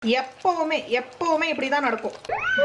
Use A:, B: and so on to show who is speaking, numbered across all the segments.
A: எப்பவுமே எப்பவுமே இப்படிதான் நடக்கும்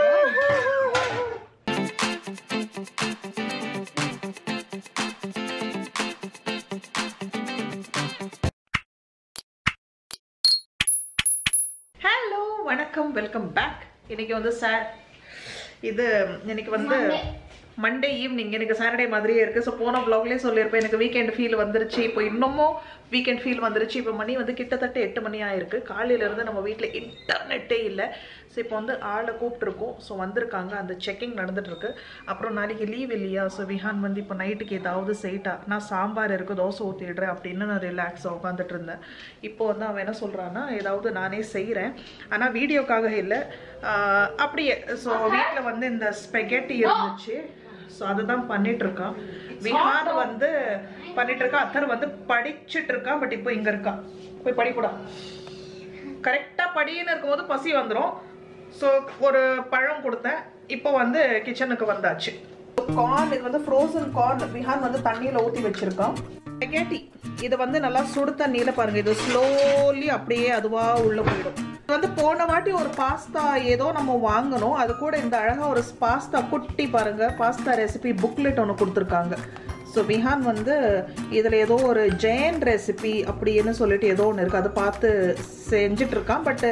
A: ஹலோ வணக்கம் வெல்கம் பேக் இன்னைக்கு வந்து சார் இது இன்னைக்கு வந்து மண்டே ஈவினிங் எனக்கு சாட்டர்டே மாதிரியே இருக்கு ஸோ போன வ்ளாக்லேயே சொல்லியிருப்பேன் எனக்கு வீக்கெண்ட் ஃபீல் வந்துருச்சு இப்போ இன்னமும் வீக்கெண்ட் ஃபீல் வந்துருச்சு இப்போ மணி வந்து கிட்டத்தட்ட எட்டு மணி ஆயிருக்கு காலையில இருந்து நம்ம வீட்டில் இன்டர்நெட்டே இல்லை ஸோ இப்போ வந்து ஆளை கூப்பிட்டுருக்கோம் ஸோ வந்திருக்காங்க அந்த செக்கிங் நடந்துட்டு இருக்கு அப்புறம் நாளைக்கு லீவ் இல்லையா ஸோ விஹான் வந்து இப்போ நைட்டுக்கு ஏதாவது செய்யிட்டா நான் சாம்பார் இருக்கு தோசை ஊற்றிடுறேன் அப்படின்னு நான் ரிலாக்ஸாக உட்காந்துட்டு இருந்தேன் இப்போ வந்து அவன் என்ன சொல்கிறான்னா ஏதாவது நானே செய்கிறேன் ஆனால் வீடியோக்காக இல்லை ஆஹ் அப்படியே ஸோ வீட்டில் வந்து இந்த ஸ்பெகெட்டி இருந்துச்சு ஸோ அதுதான் பண்ணிட்டு இருக்கான் விஹான் வந்து பண்ணிட்டு இருக்கான் அத்தர் வந்து படிச்சுட்டு இருக்கான் பட் இப்போ இங்க இருக்கான் போய் படிக்கூடா கரெக்டா படின்னு இருக்கும்போது பசி வந்துடும் ஸோ ஒரு பழம் கொடுத்தேன் இப்போ வந்து கிச்சனுக்கு வந்தாச்சு கார்ன் இது வந்து ஃப்ரோசன் கார்ன் விஹான் வந்து தண்ணியில ஊற்றி வச்சிருக்கான் ஸ்பெகெட்டி இது வந்து நல்லா சுடு தண்ணியில பாருங்க இது ஸ்லோலி அப்படியே அதுவா உள்ள போயிடும் இது வந்து போன வாட்டி ஒரு பாஸ்தா ஏதோ நம்ம வாங்கணும் அது கூட இந்த அழகா ஒரு பாஸ்தா குட்டி பாருங்க பாஸ்தா ரெசிபி புக்லெட் ஒன்று கொடுத்துருக்காங்க ஸோ விஹான் வந்து இதில் ஏதோ ஒரு ஜெயன் ரெசிபி அப்படின்னு சொல்லிட்டு ஏதோ ஒன்று இருக்குது அதை பார்த்து செஞ்சுட்டு இருக்கான் பட்டு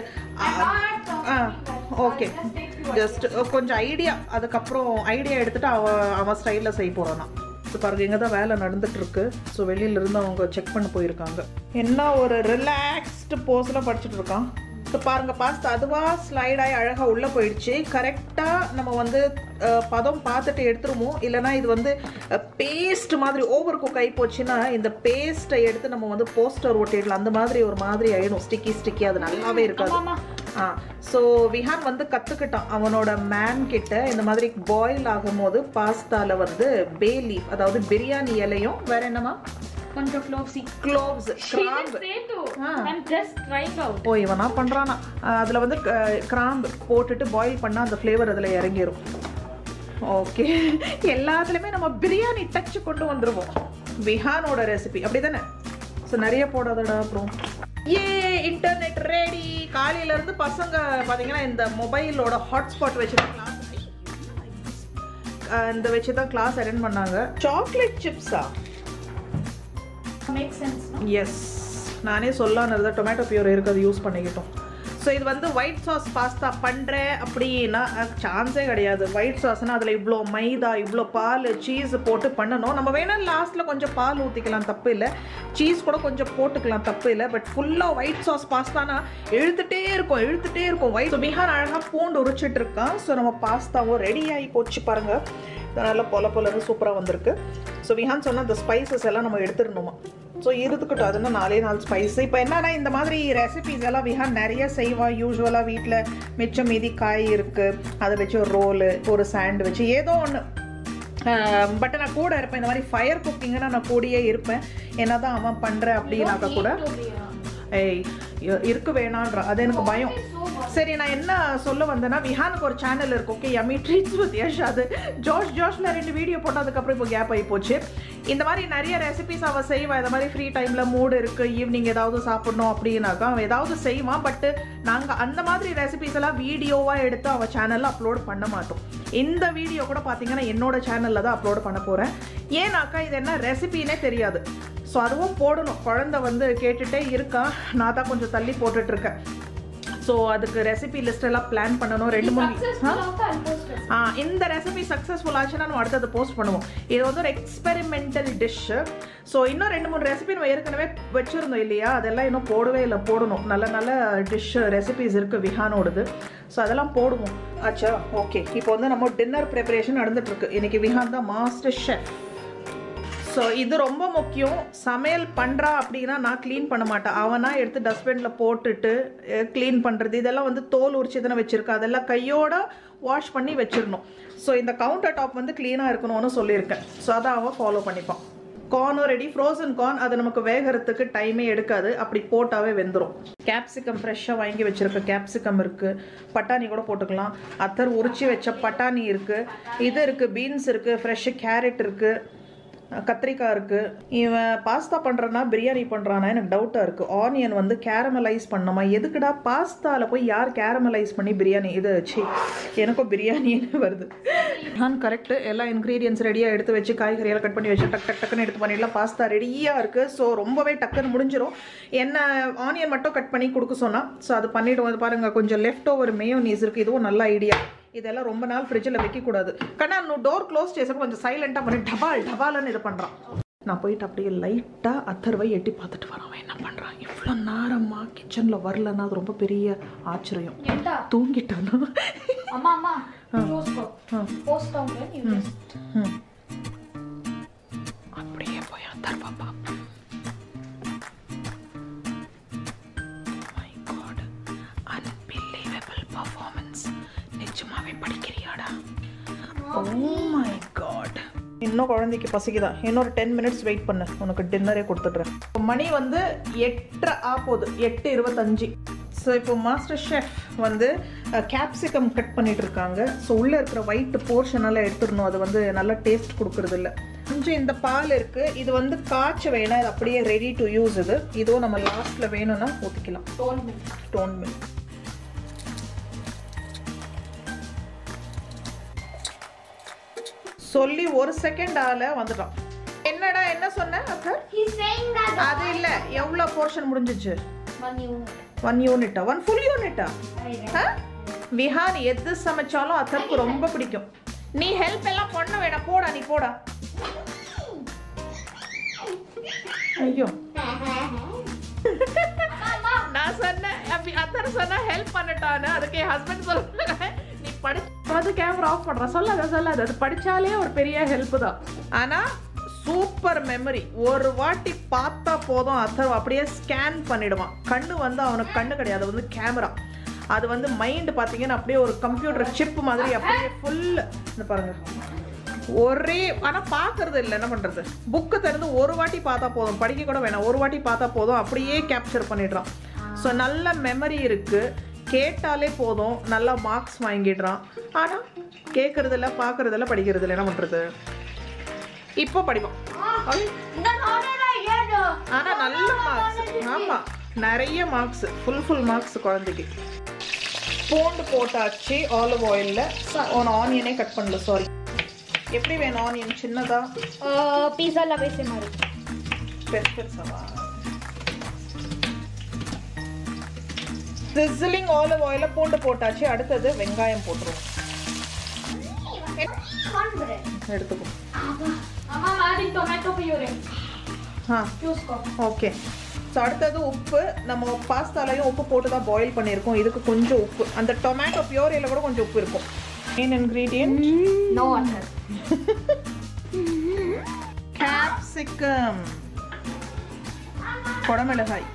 A: ஆ ஓகே ஜஸ்ட் கொஞ்சம் ஐடியா அதுக்கப்புறம் ஐடியா எடுத்துட்டு அவன் அவன் ஸ்டைலில் செய்ய போகிறான் ஸோ பாருங்க இங்கே தான் வேலை நடந்துட்டு இருக்கு ஸோ வெளியில இருந்து அவங்க செக் பண்ண போயிருக்காங்க என்ன ஒரு ரிலாக்ஸ்டு போஸில் படிச்சுட்டு இருக்கான் ஸோ பாருங்க பாஸ்தா அதுவா ஸ்லைட் ஆகி அழகாக உள்ளே போயிடுச்சு கரெக்டாக நம்ம வந்து அஹ், பதம் பார்த்துட்டு எடுத்துருவோம் இல்லைனா இது வந்து பேஸ்ட் மாதிரி ஓவர் குக் ஆகி போச்சுன்னா இந்த பேஸ்ட்டை எடுத்து நம்ம வந்து போஸ்டர் ஒட்டிடலாம் அந்த மாதிரி ஒரு மாதிரி ஆயிடும் ஸ்டிக்கி ஸ்டிக்கி அது நல்லாவே இருக்காது ஆ ஸோ விஹான் வந்து கற்றுக்கிட்டான் அவனோட மேன் கிட்ட இந்த மாதிரி பாயில் ஆகும்போது பாஸ்தால வந்து பே லீஃப் அதாவது பிரியாணி இலையும் வேற என்னமா
B: கொஞ்சம் க்ளோவ்ஸி
A: க்ளோவ்ஸ் கிராம்பு
B: I'm just trying out.
A: ஓ இவனா பண்றானா அஹ் அதுல வந்து க- கிராம்பு போட்டுட்டு பாயில் பண்ணா அந்த ஃப்ளேவர் அதுல இறங்கிரும் ஓகே எல்லாத்துலயுமே நம்ம பிரியாணி டச் கொண்டு வந்துருவோம் விஹானோட ரெசிபி அப்படிதானே ஸோ நிறைய போடாதடா அப்புறம் ஏ இன்டர்நெட் ரெடி காலையில இருந்து பசங்க பாத்தீங்கன்னா இந்த மொபைலோட ஹாட்ஸ்பாட் வச்சு தான் கிளாஸ் இந்த வச்சு தான் கிளாஸ் அட்டென்ட் பண்ணாங்க சாக்லேட் சிப்ஸா
B: Makes sense, no?
A: எஸ் நானே சொல்லான்னு டொமேட்டோ பியூர் இருக்கு அது யூஸ் பண்ணிக்கிட்டோம் ஸோ இது வந்து ஒயிட் சாஸ் பாஸ்தா பண்ணுறேன் அப்படின்னா சான்ஸே கிடையாது ஒயிட் சாஸ்னா அதில் இவ்வளோ மைதா இவ்வளோ பால் சீஸ் போட்டு பண்ணணும் நம்ம வேணா லாஸ்ட்டில் கொஞ்சம் பால் ஊற்றிக்கலாம் தப்பு இல்லை சீஸ் கூட கொஞ்சம் போட்டுக்கலாம் தப்பு இல்லை பட் ஃபுல்லாக ஒயிட் சாஸ் பாஸ்தானா இழுத்துட்டே இருக்கும் இழுத்துட்டே இருக்கும் ஒயிட் பிஹார் அழகாக பூண்டு உரிச்சிட்டு இருக்கான் ஸோ நம்ம பாஸ்தாவும் ரெடி ஆகி போச்சு பாருங்கள் நல்லா பொல பொலன்னு சூப்பராக வந்திருக்கு ஸோ விஹான் சொன்ன அந்த ஸ்பைசஸ் எல்லாம் நம்ம எடுத்துடணுமா ஸோ இருந்துக்கிட்டோம் அதுன்னா நாலே நாலு ஸ்பைஸ் இப்போ என்னன்னா இந்த மாதிரி ரெசிபிஸ் எல்லாம் விஹான் நிறைய செய்வான் யூஸ்வலாக வீட்டில் மிச்சம் மீதி காய் இருக்குது அதை வச்சு ஒரு ரோலு ஒரு சாண்ட்விச் ஏதோ ஒன்று பட் நான் கூட இருப்பேன் இந்த மாதிரி ஃபயர் குக்கிங்னா நான் கூடயே இருப்பேன் என்னதான் அவன் பண்ணுறேன் அப்படின்னாக்கா கூட ஏய் இ- இருக்க வேணான்ற அது எனக்கு பயம் சரி நான் என்ன சொல்ல வந்தேன்னா விஹானுக்கு ஒரு சேனல் இருக்கு okay yummy treats with Yash அது ஜோஷ் ஜோஷ்ல ரெண்டு வீடியோ போட்டதுக்கப்புறம் இப்போ கேப் ஆகி போச்சு இந்த மாதிரி நிறைய ரெசிபிஸ் அவள் செய்வான் இந்த மாதிரி ஃப்ரீ டைமில் மூடு இருக்குது ஈவினிங் ஏதாவது சாப்பிடணும் அப்படின்னாக்கா அவன் ஏதாவது செய்வான் பட்டு நாங்கள் அந்த மாதிரி ரெசிபிஸ் எல்லாம் வீடியோவாக எடுத்து அவள் சேனலில் அப்லோட் பண்ண மாட்டோம் இந்த வீடியோ கூட பார்த்தீங்கன்னா என்னோட சேனலில் தான் அப்லோட் பண்ண போகிறேன் ஏன்னாக்கா இது என்ன ரெசிபின்னே தெரியாது ஸோ அதுவும் போடணும் குழந்தை வந்து கேட்டுட்டே இருக்கான் நான் தான் கொஞ்சம் தள்ளி போட்டுட்டு இருக்கேன் ஸோ அதுக்கு ரெசிபி லிஸ்ட் எல்லாம் பிளான் பண்ணணும் ரெண்டு மூணு
B: Successful ஆகுதா? I'll post it.
A: ஆ இந்த ரெசிபி சக்ஸஸ்ஃபுல் ஆச்சுன்னா நம்ம அடுத்தது போஸ்ட் பண்ணுவோம் இது வந்து ஒரு எக்ஸ்பெரிமெண்டல் டிஷ்ஷு ஸோ இன்னும் ரெண்டு மூணு ரெசிபி நம்ம ஏற்கனவே வச்சுருந்தோம் இல்லையா அதெல்லாம் இன்னும் போடவே இல்லை போடணும் நல்ல நல்ல டிஷ் ரெசிபிஸ் இருக்குது விஹானோடது ஸோ அதெல்லாம் போடுவோம் ஆச்சா ஓகே இப்போ வந்து நம்ம டின்னர் ப்ரிப்பரேஷன் நடந்துட்டுருக்கு இன்னைக்கு விஹான் தான் மாஸ்டர் ஷெஃப் ஸோ இது ரொம்ப முக்கியம் சமையல் பண்ணுறா அப்படின்னா நான் க்ளீன் பண்ண மாட்டேன் அவனா எடுத்து டஸ்ட்பினில் போட்டுட்டு க்ளீன் பண்ணுறது இதெல்லாம் வந்து தோல் உரிச்சு தானே வச்சுருக்கேன் அதெல்லாம் கையோட வாஷ் பண்ணி வச்சிடணும் ஸோ இந்த கவுண்டர் டாப் வந்து க்ளீனாக இருக்கணும்னு சொல்லியிருக்கேன் ஸோ அதை அவன் ஃபாலோ பண்ணிப்பான் கார்னும் ரெடி ஃப்ரோசன் கார்ன் அது நமக்கு வேகறதுக்கு டைமே எடுக்காது அப்படி போட்டாவே வெந்துடும் கேப்சிகம் ஃப்ரெஷ்ஷாக வாங்கி வச்சிருக்க கேப்சிகம் இருக்குது பட்டாணி கூட போட்டுக்கலாம் அத்தர் உரிச்சு வச்ச பட்டாணி இருக்குது இது இருக்குது பீன்ஸ் இருக்குது ஃப்ரெஷ்ஷு கேரட் இருக்குது கத்திரிக்காய் இருக்கு இவன் பாஸ்தா பண்றானா பிரியாணி பண்றானா எனக்கு டவுட்டா இருக்கு ஆனியன் வந்து கேரமலைஸ் பண்ணணுமா எதுக்குடா பாஸ்தால போய் யார் கேரமலைஸ் பண்ணி பிரியாணி இது சி எனக்கும் பிரியாணின்னு வருது நான் கரெக்ட் எல்லா இன்க்ரீடியன்ஸ் ரெடியா எடுத்து வச்சு காய்கறியெல்லாம் கட் பண்ணி வச்சு டக் டக் டக்குன்னு எடுத்து பண்ணிடலாம் பாஸ்தா ரெடியா இருக்கு ஸோ ரொம்பவே டக்குன்னு முடிஞ்சிரும் என்ன ஆனியன் மட்டும் கட் பண்ணி கொடுக்க சொன்னா ஸோ அது பண்ணிடுவோம் இது பாருங்க கொஞ்சம் லெஃப்ட் ஓவர் மேயோனீஸ் இருக்கு இதுவும் நல்ல ஐடியா இதெல்லாம் ரொம்ப நாள் ஃப்ரிட்ஜில் வைக்கக்கூடாது கண்ணா నువ్వు டோர் க்ளோஸ் చేసాక కొంచెం సైలెంట్గా பண்ணி டபால் டபால்னு இது பண்ணுறான் நான் போயிட்டு அப்படியே லைட்டாக அத்தர்வை எட்டி பார்த்துட்டு வரேன் அவன் என்ன பண்ணுறான் இவ்வளோ நேரமா கிச்சனில் வரலன்னா அது ரொம்ப பெரிய ஆச்சரியம்
B: ఎంత
A: தூங்கிட்டானா
B: అమ్మా అమ్మా చూసుకో పోస్ట్ అవుతుంది
A: ம். அப்படியே போய் அத்தர்வா பார்ப்போம் My God. Unbelievable performance. நிஜமாவே படிக்கிறியாடா ஓ மை காட் இன்னும் குழந்தைக்கு பசிக்குதா இன்னொரு டென் மினிட்ஸ் வெயிட் பண்ணு உனக்கு டின்னரே கொடுத்துட்றேன் இப்போ மணி வந்து எட்டரை ஆ போகுது எட்டு இருபத்தஞ்சு ஸோ இப்போ மாஸ்டர் ஷெஃப் வந்து கேப்சிகம் கட் பண்ணிட்டு இருக்காங்க ஸோ உள்ளே இருக்கிற ஒயிட் போர்ஷன் எல்லாம் எடுத்துடணும் அது வந்து நல்லா டேஸ்ட் கொடுக்கறது இல்ல கொஞ்சம் இந்த பால் இருக்கு இது வந்து காய்ச்ச வேணாம் இது அப்படியே ரெடி டு யூஸ் இது இதுவும் நம்ம லாஸ்ட்ல வேணும்னா ஊற்றிக்கலாம்
B: టోన్ మిల్క్
A: டோன் மில்க் சொல்லி ஒரு செகண்ட் ஆல வந்துட்டான் என்னடா என்ன சொன்ன அக்கர்
B: he's saying that
A: அது இல்ல எவ்வளவு போர்ஷன் முடிஞ்சிச்சு
B: one you
A: ஒன் யூனிட்டா ஒன் ஃபுல் யூனிட்டா விஹான் எது சமைச்சாலும் அத்தருக்கு ரொம்ப பிடிக்கும் நீ ஹெல்ப் எல்லாம் பண்ண வேணாம் போடா நீ போடா ஐயோ நான் சொன்னேன் அப்படி அத்தர் சொன்னா ஹெல்ப் பண்ணட்டான்னு அதுக்கு என் ஹஸ்பண்ட் சொல்றாங்க நீ படிச்சு கேமரா ஆஃப் பண்ற சொல்லாத சொல்லாத அது படிச்சாலே ஒரு பெரிய ஹெல்ப் தான் ஆனா சூப்பர் மெமரி ஒரு வாட்டி பார்த்தா போதும் அத்தர் அப்படியே ஸ்கேன் பண்ணிடுவான் கண்ணு வந்து அவனுக்கு கண்ணு கிடையாது அது வந்து கேமரா அது வந்து மைண்ட் பார்த்தீங்கன்னா அப்படியே ஒரு கம்ப்யூட்டர் சிப் மாதிரி அப்படியே ஃபுல் இந்த பாருங்க ஒரே ஆனா பார்க்கறது இல்லை என்ன பண்றது புக்கு திறந்து ஒரு வாட்டி பார்த்தா போதும் படிக்க கூட வேணாம் ஒரு வாட்டி பார்த்தா போதும் அப்படியே கேப்சர் பண்ணிடுறான் ஸோ நல்ல மெமரி இருக்கு கேட்டாலே போதும் நல்லா மார்க்ஸ் வாங்கிடுறான் ஆனா கேட்கறது இல்லை பார்க்கறது இல்லை படிக்கிறது இல்லை என்ன பண்றது இப்போ படிப்பான் ஐ, ஆனா நல்ல மார்க்ஸ் ஆமா நிறைய மார்க்ஸ் ஃபுல் ஃபுல் மார்க்ஸ் குழந்தைக்கு பூண்டு போட்டாச்சு ஆலிவ் ஆயில்ல ஒன் ஆனியனே கட் பண்ணல சாரி எப்படி வேணும் ஆனியன் சின்னதா
B: పిజ్జాలో వేసే మరి
A: பெருசு பெருசாவா சிசிலிங் ஆலிவ் ஆயில பூண்டு போட்டாச்சு அடுத்தது வெங்காயம் போட்டுருவோம் எடுத்துக்கோ
B: అమ్మ అది టొమాటో ప్యూరే
A: ஆ
B: చూసుకో
A: ஓகே ஸோ அடுத்தது உப்பு நம்ம பாஸ்தாலையும் உப்பு போட்டு தான் பாயில் பண்ணியிருக்கோம் இதுக்கு கொஞ்சம் உப்பு அந்த டொமேட்டோ பியூரியில் கூட கொஞ்சம் உப்பு இருக்கும் மெயின் இன்க்ரீடியன்ட்
B: నో అన్నర్
A: கேப்சிகம் குடமிளகாய்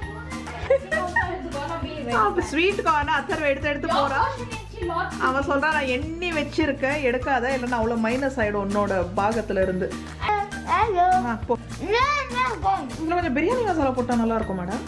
A: ஸ்வீட் கார்ன் அத்தர் எடுத்து எடுத்து போறா அவன் சொல்றான் நான் எண்ணி வச்சிருக்கேன் எடுக்காத இல்லைன்னா அவ்வளோ மைனஸ் ஆயிடும் உன்னோட பாகத்துல இருந்து ஆ, போ. இதுல கொஞ்சம் பிரியாணி மசாலா போட்டா நல்லா இருக்கும் மேடம்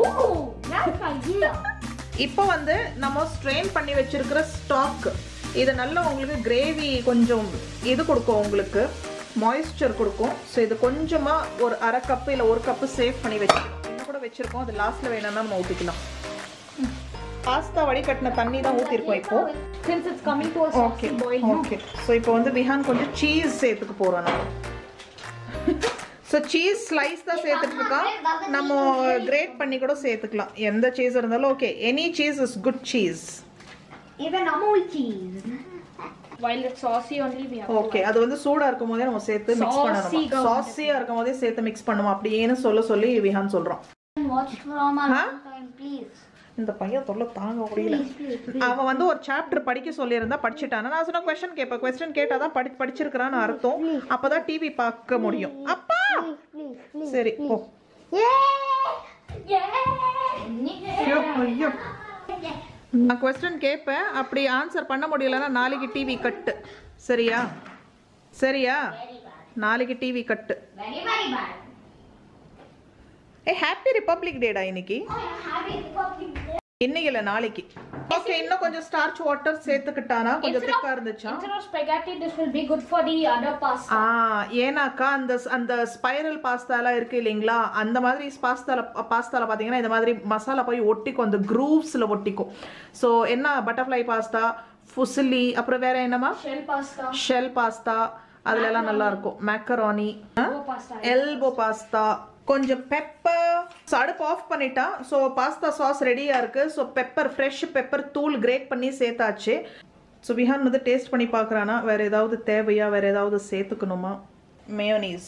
A: இப்போ வந்து நம்ம ஸ்ட்ரெயின் பண்ணி வச்சிருக்கிற ஸ்டாக் இது நல்ல உங்களுக்கு கிரேவி கொஞ்சம் இது கொடுக்கும் உங்களுக்கு மாய்ஸ்சர் கொடுக்கும் ஸோ இது கொஞ்சமா ஒரு அரை கப்பு இல்லை ஒரு கப்பு சேவ் பண்ணி வச்சிருக்கோம் இன்னும் கூட வச்சிருக்கோம் அது லாஸ்ட்ல வேணும்னா நம்ம ஊற்றிக்கலாம் பாஸ்தா வடிகட்டின தண்ணி தான் ஊற்றிருக்கோம் இப்போ
B: Since it's coming to a
A: okay
B: saucy boil, no?
A: Okay so இப்போ வந்து விஹான் கொஞ்சம் சீஸ் சேர்த்துக்க போகிறோம் நம்ம ஸோ சீஸ் ஸ்லைஸ் தான் சேர்த்துட்டு இருக்கோம் நம்ம கிரேட் பண்ணி கூட சேர்த்துக்கலாம் எந்த சீஸ் இருந்தாலும் okay any cheese is good cheese
B: Even Amul cheese. While it's saucy only, we have to
A: okay அது வந்து சூடா இருக்கும் போதே நம்ம சேர்த்து மிக்ஸ்
B: Saucy
A: பண்ணணும்
B: government.
A: சாஸியா இருக்கும் போதே சேர்த்து மிக்ஸ் பண்ணுவோம் அப்படின்னு சொல்ல சொல்லி விஹான் சொல்றான்
C: Watch from a
A: Huh?
C: long time, please.
A: இந்த பையன் தொல்லை தாங்க முடியல அவன் வந்து ஒரு சாப்டர் படிக்க சொல்லியிருந்தா படிச்சுட்டானா நான் சொன்ன கொஸ்டின் கேட்பேன் கொஸ்டின் கேட்டாதான் படி படிச்சிருக்கிறான்னு அர்த்தம் அப்பதான் டிவி பார்க்க முடியும் அப்பா
C: Please, please.
A: சரி போ ஐயோ ஐயோ நான் கொஸ்டின் கேட்பேன் அப்படி ஆன்சர் பண்ண முடியலன்னா நாளைக்கு டிவி கட்டு சரியா சரியா நாளைக்கு டிவி கட்டு
C: Very, very bad.
A: ஏ ஹாப்பி ரிப்பப்ளிக் டேடா இன்னைக்கு
C: Happy Republic Day.
A: இன்னைக்கு இல்ல நாளைக்கு ஓகே இன்னும் கொஞ்சம் ஸ்டார்ச் வாட்டர் சேர்த்துக்கிட்டானா கொஞ்சம் திக்கா இருந்துச்சா
B: Instead of spaghetti, this will be good for the other pasta.
A: ஆ ஏன்னாக்கா அந்த அந்த ஸ்பைரல் பாஸ்தாலாம் இருக்கு இல்லைங்களா அந்த மாதிரி பாஸ்தால பாஸ்தால பாத்தீங்கன்னா இந்த மாதிரி மசாலா போய் ஒட்டிக்கும் அந்த grooves-ல ஒட்டிக்கும் ஸோ என்ன பட்டர்ஃப்ளை பாஸ்தா ஃபுசிலி அப்புறம் வேற என்னமா
B: Shell pasta.
A: ஷெல் பாஸ்தா அதுல எல்லாம் நல்லா இருக்கும் macaroni
B: Elbow pasta.
A: Elbow pasta கொஞ்சம் பெப்பர் ஸோ அடுப்பு ஆஃப் பண்ணிட்டான் ஸோ பாஸ்தா சாஸ் ரெடியாக இருக்குது ஸோ பெப்பர் ஃப்ரெஷ் பெப்பர் தூள் கிரேட் பண்ணி சேர்த்தாச்சு ஸோ விஹான் வந்து டேஸ்ட் பண்ணி பார்க்குறானா வேறு ஏதாவது தேவையா வேறு ஏதாவது சேர்த்துக்கணுமா மேயோனீஸ்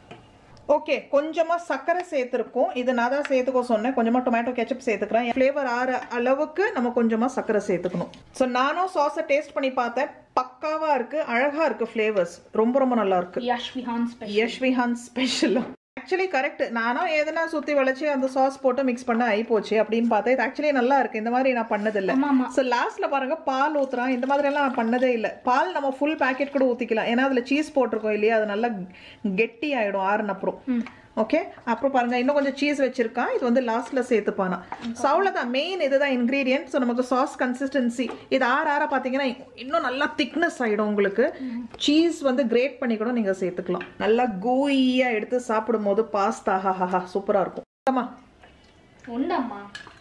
A: ஓகே கொஞ்சமாக சர்க்கரை சேர்த்துருக்கோம் இது நான் தான் சேர்த்துக்கோ சொன்னேன் கொஞ்சமாக டொமேட்டோ கெச்சப் சேர்த்துக்கிறேன் ஃப்ளேவர் ஆற அளவுக்கு நம்ம கொஞ்சமாக சர்க்கரை சேர்த்துக்கணும் ஸோ நானும் சாஸை டேஸ்ட் பண்ணி பார்த்தேன் பக்காவாக இருக்குது அழகாக இருக்குது ஃப்ளேவர்ஸ் ரொம்ப ரொம்ப நல்லா இருக்கு
B: Yash Vihan special.
A: யஷ்விஹான் special actually correct நானும் எதனா சுத்தி வளைச்சு அந்த சாஸ் போட்டு மிக்ஸ் பண்ண ஆகி போச்சு அப்படின்னு பார்த்தா இது ஆக்சுவலி நல்லா இருக்கு இந்த மாதிரி நான் பண்ணதில்லை
B: ஆமா, ஆமா.
A: ஸோ லாஸ்ட்ல பாருங்க பால் ஊத்துறான் இந்த மாதிரி எல்லாம் நான் பண்ணதே இல்லை பால் நம்ம ஃபுல் பேக்கெட் கூட ஊத்திக்கலாம் ஏன்னா அதுல சீஸ் போட்டிருக்கோம் இல்லையா அது நல்லா கெட்டி ஆயிடும் ஆறுன அப்புறம் ஓகே அப்புறம் பாருங்க இன்னும் கொஞ்சம் சீஸ் வச்சிருக்கான் இது வந்து லாஸ்ட்ல சேர்த்துப்பானா ஸோ அவ்வளோதான் மெயின் இதுதான் இன்க்ரீடியன்ட் ஸோ நமக்கு சாஸ் கன்சிஸ்டன்சி இது ஆற ஆற பார்த்தீங்கன்னா இன்னும் நல்லா திக்னஸ் ஆயிடும் உங்களுக்கு சீஸ் வந்து கிரேட் பண்ணி கூட நீங்க சேர்த்துக்கலாம் நல்லா கூயியா எடுத்து சாப்பிடும்போது பாஸ்தா ஹஹா சூப்பரா இருக்கும் ஆமா
B: Undamma.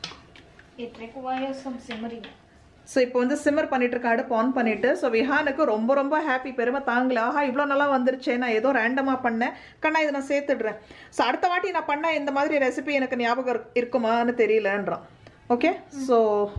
B: It requires some simmering.
A: So இப்போ வந்து சிம்மர் பண்ணிட்டு இருக்க அடுப்பு ஆன் பண்ணிட்டு ஸோ விஹானுக்கு ரொம்ப ரொம்ப ஹாப்பி பெருமை தாங்கல ஆஹா இவ்வளோ நல்லா வந்துருச்சே நான் ஏதோ ரேண்டமாக பண்ணேன் கண்ணா இதை நான் சேர்த்துடுறேன் ஸோ அடுத்த வாட்டி நான் பண்ண இந்த மாதிரி ரெசிபி எனக்கு ஞாபகம் இருக்- இருக்குமான்னு தெரியலன்றான் ஓகே ஸோ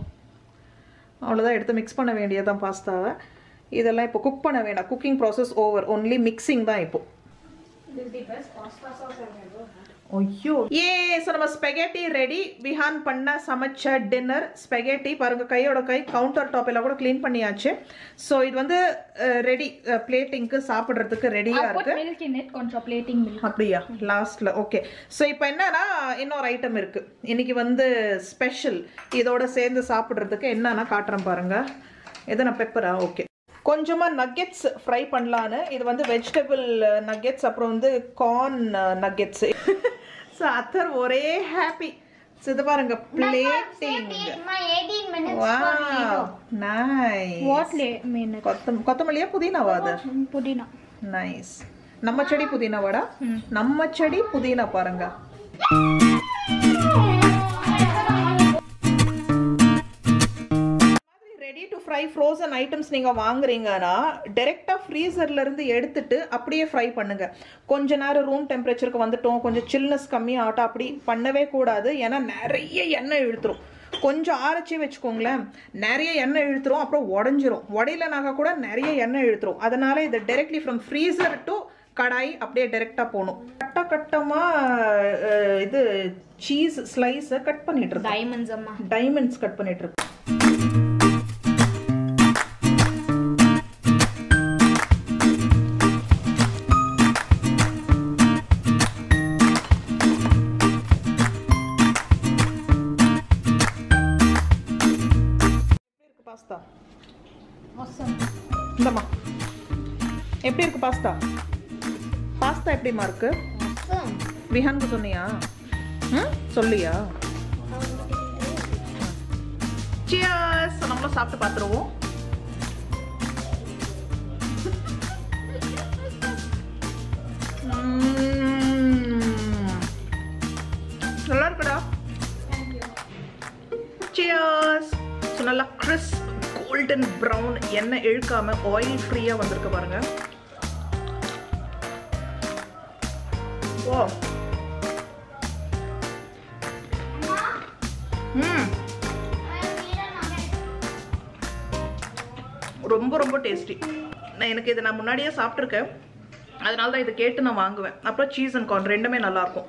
A: அவ்வளோதான் எடுத்து மிக்ஸ் பண்ண வேண்டியதான் பாஸ்தாவை இதெல்லாம் இப்போ குக் பண்ண வேண்டாம் cooking process over only mixing தான் இப்போ
B: This is the best pasta sauce I've ever had.
A: ஐயோ ஏ ஸோ நம்ம ஸ்பெகேட்டி ரெடி விஹான் பண்ண சமைச்ச டின்னர் ஸ்பெகேட்டி பாருங்க கையோட கை கவுண்டர் டாப் எல்லாம் கூட க்ளீன் பண்ணியாச்சு ஸோ இது வந்து ரெடி பிளேட்டிங்க்கு சாப்பிட்றதுக்கு ரெடியா
B: I put
A: இருக்கு
B: milk in it, contemplating milk.
A: அப்படியா லாஸ்ட்ல ஓகே ஸோ இப்போ என்னன்னா இன்னொரு ஐட்டம் இருக்கு இன்னைக்கு வந்து ஸ்பெஷல் இதோட சேர்ந்து சாப்பிட்றதுக்கு என்னன்னா காட்டுறேன் பாருங்க எதனா பெப்பரா ஓகே கொஞ்சமா நக்கெட்ஸ் ஃப்ரை பண்ணலான்னு இது வந்து வெஜிடபிள் நக்கெட்ஸ் அப்புறம் வந்து கார்ன் நக்கெட்ஸ் ஸோ அத்தர் ஒரே ஹாப்பி ஸோ இது பாருங்க plating
C: My 18 minutes
A: wow nice
B: What la- minute?
A: கொத்தம் கொத்தமல்லியா புதினாவா அது
B: Mm, Pudina.
A: நைஸ் நம்ம செடி புதினாவாடா நம்ம செடி புதினா பாருங்க ready to fry frozen items நீங்கள் வாங்குறீங்கன்னா டைரெக்டாக ஃப்ரீசர்ல இருந்து எடுத்துட்டு அப்படியே ஃப்ரை பண்ணுங்க கொஞ்ச நேரம் ரூம் டெம்பரேச்சருக்கு வந்துட்டோம் கொஞ்சம் சில்னஸ் கம்மியாகட்டும் அப்படி பண்ணவே கூடாது ஏன்னா நிறைய எண்ணெய் இழுத்துரும் கொஞ்சம் ஆரச்சி வச்சுக்கோங்களேன் நிறைய எண்ணெய் இழுத்துரும் அப்புறம் உடஞ்சிரும் உடையிலனாக்கா கூட நிறைய எண்ணெய் இழுத்துரும் அதனால இது directly from freezer to kadai அப்படியே டைரெக்டாக போகணும் கட்ட கட்டமாக இது சீஸ் ஸ்லைஸை கட் பண்ணிட்டு இருக்கேன்
B: Diamonds, Amma.
A: டைமண்ட்ஸ் கட் பண்ணிட்டு இருக்கேன் பாஸ்தா
B: Awesome.
A: இந்தம்மா எப்படி இருக்கு பாஸ்தா பாஸ்தா எப்படிம்மா இருக்கு
C: Awesome.
A: விஹானுக்கு சொன்னியா ம் சொல்லியா சியர்ஸ் நம்மளும் சாப்பிட்டு பார்த்துருவோம் நல்லா இருக்குடா சியர்ஸ் ஸோ நல்லா கிறிஸ்ப் கோல்டன் ப்ரௌன் எண்ணெய் இழுக்காம ஆயில் ஃப்ரீயாக வந்திருக்கு பாருங்க ஓ ம் ரொம்ப ரொம்ப டேஸ்டி நான் எனக்கு இதை நான் முன்னாடியே சாப்பிட்ருக்கேன் அதனால தான் இதை கேட்டு நான் வாங்குவேன் அப்புறம் சீஸ் அண்ட் கார்ன் ரெண்டுமே நல்லாயிருக்கும்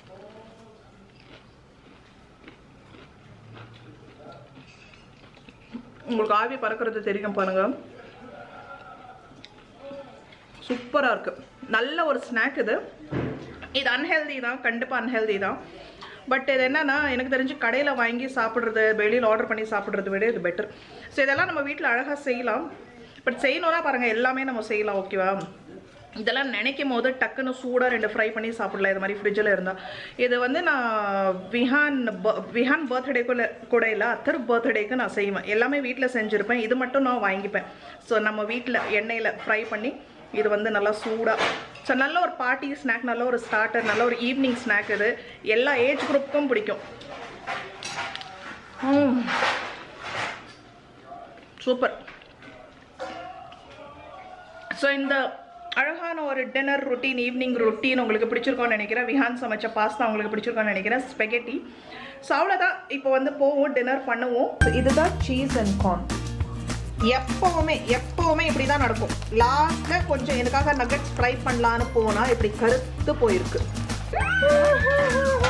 A: உங்களுக்கு ஆவி பறக்கிறது தெரியும் பாருங்க சூப்பராக இருக்கு நல்ல ஒரு ஸ்நாக் இது இது அன்ஹெல்தி தான் கண்டிப்பாக அன்ஹெல்தி தான் பட் இது என்னன்னா எனக்கு தெரிஞ்சு கடையில் வாங்கி சாப்பிட்றது வெளியில் ஆர்டர் பண்ணி சாப்பிட்றத விட இது பெட்டர் ஸோ இதெல்லாம் நம்ம வீட்டில் அழகாக செய்யலாம் பட் செய்யணும்னா பாருங்கள் எல்லாமே நம்ம செய்யலாம் ஓகேவா இதெல்லாம் நினைக்கும் போது டக்குன்னு சூடாக ரெண்டு ஃப்ரை பண்ணி சாப்பிடலாம் இது மாதிரி ஃப்ரிட்ஜில் இருந்தால் இது வந்து நான் விஹான் ப- விஹான் பர்த்டே கூட கூட இல்லை அத்தர் பர்த்டேக்கு நான் செய்வேன் எல்லாமே வீட்டில் செஞ்சுருப்பேன் இது மட்டும் நான் வாங்கிப்பேன் ஸோ நம்ம வீட்டில் எண்ணெயில் ஃப்ரை பண்ணி இது வந்து நல்லா சூடாக ஸோ நல்ல ஒரு பார்ட்டி ஸ்நாக் நல்ல ஒரு ஸ்டார்டர் நல்ல ஒரு ஈவினிங் ஸ்நாக் இது எல்லா ஏஜ் குரூப்புக்கும் பிடிக்கும் சூப்பர் ஸோ இந்த அழகான ஒரு டின்னர் ரொட்டீன் ஈவினிங் ரொட்டீன் உங்களுக்கு பிடிச்சிருக்கோன்னு நினைக்கிறேன் விஹான் சமைச்ச பாஸ்தா உங்களுக்கு பிடிச்சிருக்கோன்னு நினைக்கிறேன் ஸ்பெகட்டி ஸோ அவ்வளோதான் இப்போ வந்து போவோம் டின்னர் பண்ணுவோம் இதுதான் சீஸ் அண்ட் கார்ன் எப்பவுமே எப்பவுமே இப்படி தான் நடக்கும் லாஸ்ட்ல கொஞ்சம் எனக்காக நகட்ஸ் ஃப்ரை பண்ணலான்னு போனா இப்படி கருத்து போயிருக்கு